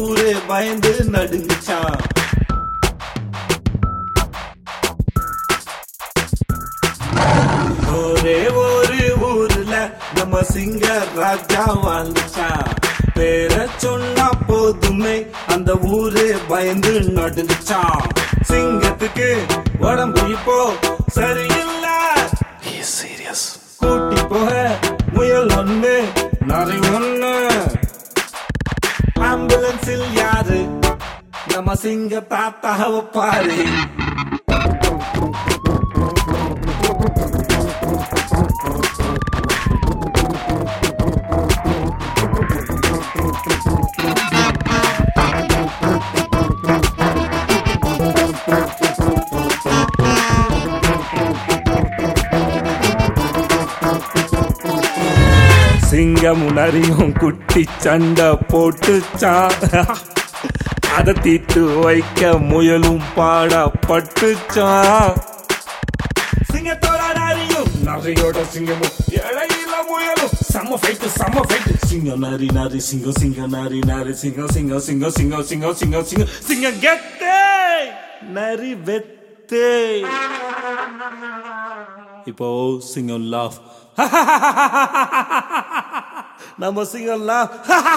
ஊரே பயந்து நடுங்குச்சான் ஒரே ஒரு ஊர்ல நம்ம சிங்க ராஜா வாழ்ந்துச்சான் பேர சொன்னா போதுமே அந்த ஊரே பயந்து நடுங்குச்சான் சிங்கத்துக்கு உடம்பு இப்போ சரியில்லை சீரியஸ் கூட்டி போக முயல் ஒண்ணு நரி ஒண்ணு ஆம்புலன்ஸில் யாரு நம்ம சிங்க தாத்தாவை பாரு சிங்கம் நரியும் குட்டி சண்டை போட்டுச்சான் அதை தீட்டு வைக்க முயலும் பாடப்பட்டுச்சான் சிங்கத்தோட நரியும் நரியோட சிங்கமும் இடையில முயலும் செம்ம ஃபைட்டு செம்ம ஃபைட்டு சிங்கம் நரி நரி சிங்கம் சிங்கம் நரி நரி சிங்கம் சிங்கம் சிங்கம் சிங்கம் சிங்கம் சிங்கம் சிங்கம் சிங்கம் கெத்தே நரி வெத்தே இப்போ சிங்கம் லாஃப் நம்ம சிங்கம் லாஃப்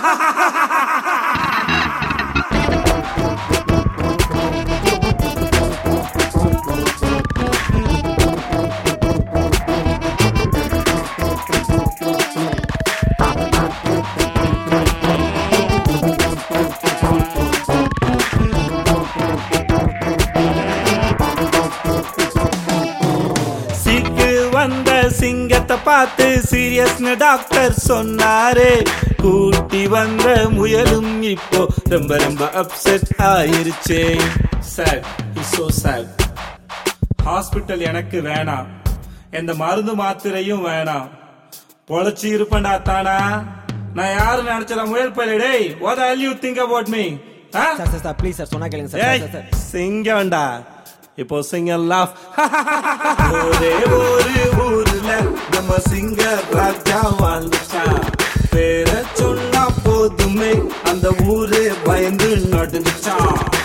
சீக்கு வந்த சிங்கத்தை பார்த்து சீரியஸ்னு டாக்டர் சொன்னாரு கூட்டி வந்த முயலும் இப்போ ரொம்ப ரொம்ப அப்செட் ஆயிருச்சே சார் இசோ சார் ஹாஸ்பிட்டல் எனக்கு வேணாம் எந்த மருந்து மாத்திரையும் வேணாம் பொழைச்சி இருப்பேன்டா தானா நான் யாரு நினைச்சல முயல் பயில டேய் what the hell you think about me ஆ? Sir sir sir please sir சொன்னா கேளுங்க சார் ஏய், சார் சார் சிங்கம்டா இப்போ சிங்கம் லாஃப் ஒரே ஒரு ஊர்ல நம்ம சிங்க ராஜா வாழ்ந்துச்சான் பேர சொன்னா போதுமே அந்த ஊரே பயந்து நடுங்குச்சான்